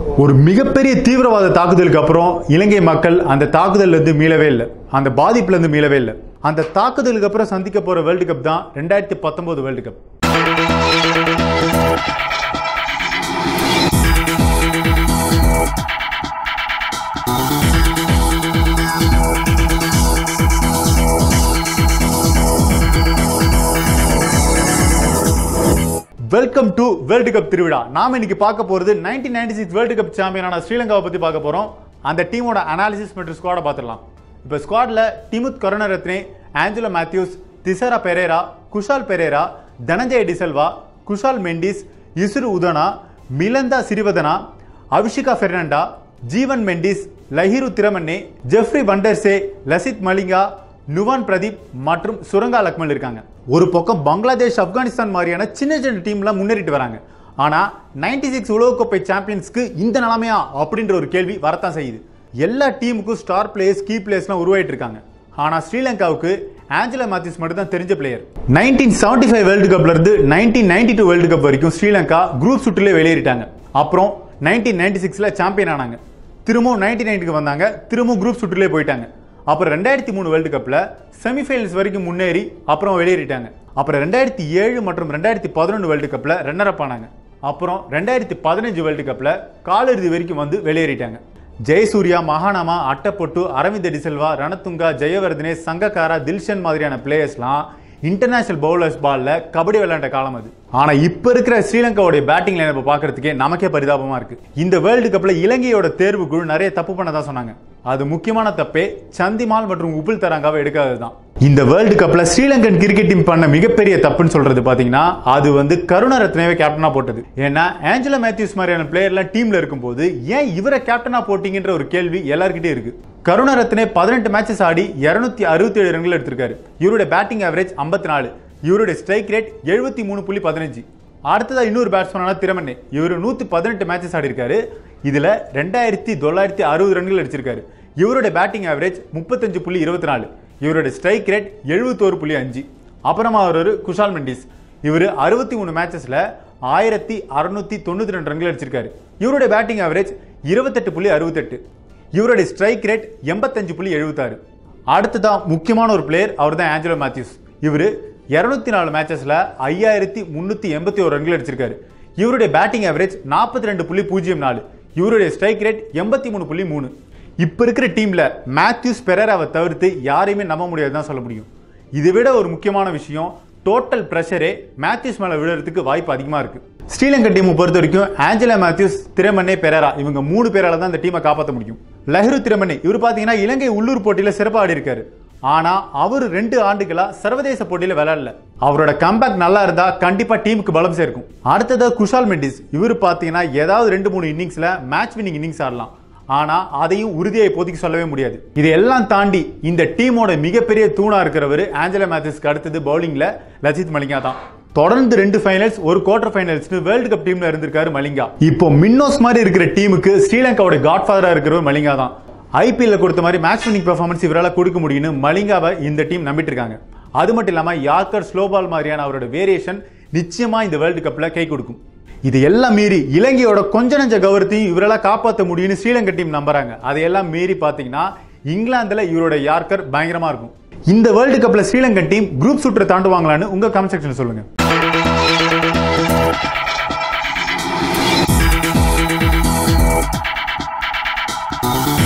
ஒரு மிகப்பெரிய தீவிரவாத தாக்குதலுக்கு அப்புறம் இலங்கை மக்கள் அந்த தாக்குதல்ல இருந்து மீளவே இல்லை அந்த பாதிப்புல இருந்து மீளவே இல்லை அந்த தாக்குதலுக்கு அப்புறம் சந்திக்க போற வேர்ல்டு கப் தான் ரெண்டாயிரத்தி பத்தொன்பது world cup welcome to world cup திருவிழா நாம இன்னைக்கு பார்க்க போறது 1996 நைன்டி சிக்ஸ் வேர்ல்டு கப் சாம்பியனான ஸ்ரீலங்காவை பத்தி பார்க்க போறோம் அந்த டீமோட அனாலிசிஸ் மற்றும் ஸ்குவாட பார்த்துடலாம் இப்போ ஸ்குவாட்ல டிமுத் கருணரத்னே ஆஞ்சலோ மேத்யூஸ் திசரா பெரேரா குஷால் பெரேரா தனஞ்சய டிசல்வா குஷால் மெண்டிஸ் இசுரு உதனா மிலந்தா சிறிவதனா அபிஷிகா பெர்னாண்டா ஜீவன் மெண்டிஸ் லஹிரு திரமன்னே ஜெஃப்ரி வண்டர்சே லசித் மலிங்கா நுவான் பிரதீப் மற்றும் சுரங்கா லக்மல் இருக்காங்க ஒரு பக்கம் பங்களாதேஷ் ஆப்கானிஸ்தான் மாதிரியான சின்ன சின்ன டீம்லாம் முன்னேறிட்டு வராங்க ஆனா 96 சிக்ஸ் உலகக்கோப்பை சாம்பியன்ஸ்க்கு இந்த நிலைமையா அப்படின்ற ஒரு கேள்வி வரத்தான் செய்யுது எல்லா டீமுக்கும் ஸ்டார் பிளேயர்ஸ் கீ பிளேயர்ஸ்லாம் உருவாயிட்டு இருக்காங்க ஆனா ஸ்ரீலங்காவுக்கு ஆஞ்சலா மேத்யூஸ் மட்டும் தான் தெரிஞ்ச player nineteen seventy five world கப்ல இருந்து nineteen ninety two world cup வரைக்கும் ஸ்ரீலங்கா குரூப் சுற்றுலே வெளியேறிட்டாங்க அப்புறம் நைன்டீன் நைன்டி சிக்ஸ்ல சாம்பியன் ஆனாங்க திரும்பவும் நைன்டி நைன்ட்டுக்கு வந்தாங்க திரும்பவும் குரூப் சுற்றுலே போயிட்டாங்க அப்புறம் ரெண்டாயிரத்தி மூணு வேர்ல்டு கப்பில் செமிஃபைனல்ஸ் வரைக்கும் முன்னேறி அப்புறம் வெளியேறிட்டாங்க அப்புறம் ரெண்டாயிரத்தி ஏழு மற்றும் ரெண்டாயிரத்தி பதினொன்று வேர்ல்டு கப்பில் ரன்னர் அப் ஆனாங்க அப்புறம் ரெண்டாயிரத்தி பதினஞ்சு வேர்ல்டு கப்பில் காலிறுதி வரைக்கும் வந்து வெளியேறிட்டாங்க ஜெயசூர்யா மகானாமா அட்டப்பொட்டு அரவிந்த் டிசெல்வா ரணதுங்கா ஜெயவர்தனே சங்கக்காரா தில்ஷன் மாதிரியான பிளேயர்ஸ்லாம் இன்டர்நேஷனல் பவுலர்ஸ் பால்ல கபடி விளையாண்ட காலம் அது ஆனா இப்ப இருக்கிற ஸ்ரீலங்காவுடைய பேட்டிங் லைனப்பை பார்க்கறதுக்கே நமக்கே பரிதாபமா இருக்கு இந்த வேர்ல்டு கப்ல இலங்கையோட தேர்வு குழு நிறைய தப்பு பண்ணதா சொன்னாங்க அது முக்கியமான தப்பே சந்திமால் மற்றும் உபில் தராங்காவை எடுக்காததுதான் இந்த வேர்ல்டு கப்ல ஸ்ரீலங்கன் கிரிக்கெட் டீம் பண்ண மிகப்பெரிய தப்புன்னு சொல்றது பாத்தீங்கன்னா அது வந்து கருணரத்னேவை கேப்டனா போட்டது ஏன்னா ஆஞ்சலோ மேத்யூஸ் மாதிரியான பிளேயர்லாம் டீம்ல இருக்கும்போது ஏன் இவரை கேப்டனா போட்டீங்கன்ற ஒரு கேள்வி எல்லார்கிட்டயும் இருக்கு கருணரத்னே பதினெட்டு மேட்சஸ் ஆடி இருநூத்தி அறுபத்தி ஏழு ரன்கள் எடுத்திருக்காரு இவருடைய பேட்டிங் ஆவரேஜ் ஐம்பத்தி நாலு இவருடைய ஸ்ட்ரைக் ரேட் எழுபத்தி மூணு புள்ளி பதினஞ்சு அடுத்ததா இன்னொரு பேட்ஸ்மேனான திறமண்ணே இவர் நூத்தி பதினெட்டு மேட்சஸ் ஆடி இருக்காரு இதுல ரெண்டாயிரத்தி தொள்ளாயிரத்தி அறுபது ரன்கள் அடிச்சிருக்காரு இவருடைய பேட்டிங் ஆவரேஜ் முப்பத்தஞ்சு புள்ளி இருபத்தி நாலு இவருடைய ஸ்ட்ரைக் ரேட் எழுபத்தோரு புள்ளி அஞ்சு அப்புறமா அவர் குஷால் மெண்டிஸ் இவர் அறுபத்தி மூணு மேட்சஸ்ல ஆயிரத்தி அறுநூத்தி தொண்ணூத்தி ரெண்டு ரன்கள் அடிச்சிருக்காரு இவருடைய பேட்டிங் ஆவரேஜ் இருபத்தெட்டு புள்ளி அறுபத்தெட்டு இவருடைய ஸ்ட்ரைக் ரேட் எண்பத்தஞ்சு புள்ளி எழுபத்தாறு அடுத்ததா முக்கியமான ஒரு பிளேயர் அவர் தான் ஆஞ்சலோ மேத்யூஸ் இவர் இருநூத்தி நாலு மேட்சஸ்ல ஐயாயிரத்தி முன்னூத்தி எண்பத்தி ஒரு ரன்கள் அடிச்சிருக்காரு இவருடைய பேட்டிங் ஆவரேஜ் நாற்பத்தி ரெண்டு புள்ளி பூஜ்ஜியம் நாலு இவருடைய ஸ்ட்ரைக் ரேட் எண்பத்தி மூணு புள்ளி மூணு இப்போ இருக்கிற டீம்ல மேத்யூஸ் பெரேராவை தவிர்த்து யாரையுமே நம்ப முடியாதுதான் சொல்ல முடியும் இதை விட ஒரு முக்கியமான விஷயம் டோட்டல் ப்ரெஷரே மேத்யூஸ் மேல விழுறதுக்கு வாய்ப்பு அதிகமா இருக்கு ஸ்ரீலங்கா டீமை பொறுத்த வரைக்கும் ஆஞ்சலா மேத்யூஸ் திறமண்ணே பெரேரா இவங்க மூணு பேரால தான் இந்த டீமை காப்பாற்ற முடியும் லஹரு திறமண்ணே இவர் பாத்தீங்கன்னா இலங்கை உள்ளூர் போட்டியில சிறப்பாக ஆடி இருக்காரு ஆனா அவர் ரெண்டு ஆண்டுகளா சர்வதேச போட்டியில விளையாடல அவரோட கம்பேக் நல்லா இருந்தா கண்டிப்பா டீமுக்கு பலம் சேர்க்கும் அடுத்ததா குஷால் மெண்டிஸ் இவர் பாத்தீங்கன்னா ஏதாவது ரெண்டு மூணு இன்னிங்ஸ்ல மேட்ச் வின்னிங் இன்னிங்ஸ் ஆடலாம் ஆனா அதையும் உறுதியை இப்போதைக்கு சொல்லவே முடியாது இதையெல்லாம் தாண்டி இந்த டீமோட மிகப்பெரிய தூணா இருக்கிறவர் ஆஞ்சலா மேத்யூஸ்க்கு அடுத்தது பவுலிங்ல லஜித் மலிங்கா தான் தொடர்ந்து ரெண்டு ஃபைனல்ஸ் ஒரு குவார்டர் ஃபைனல்ஸ்னு வேர்ல்டு கப் டீம்ல இருந்திருக்காரு மலிங்கா இப்போ மின்னோஸ் மாதிரி இருக்கிற டீமுக்கு ஸ்ரீலங்காவோட காட்ஃபாதரா இருக்கிறவர் மலிங்கா தான் ஐபிஎல்ல கொடுத்த மாதிரி மேட்ச் வின்னிங் பெர்ஃபார்மன்ஸ் இவரால் கொடுக்க முடியும்னு மலிங்காவை இந்த டீம் நம்பிட்டு இருக்காங்க அது மட்டும் இல்லாம யார்கர் ஸ்லோபால் மாதிரியான அவரோட வேரியேஷன் நிச்சயமா இந்த வேர்ல்டு கப்ல கை கொடுக்கும் இது எல்லாம் மீறி இலங்கையோட கொஞ்ச நஞ்ச கௌரவத்தையும் இவரால் காப்பாற்ற முடியும்னு ஸ்ரீலங்கா டீம் நம்புறாங்க அதையெல்லாம் மீறி பாத்தீங்கன்னா இங்கிலாந்துல இவரோட யார்கர் பயங்கரமா இருக்கும் இந்த வேர்ல்டு கப்ல ஸ்ரீலங்கா டீம் குரூப் சுற்று தாண்டுவாங்களான்னு உங்க கமெண்ட் செக்ஷன் சொல்லுங்க Thank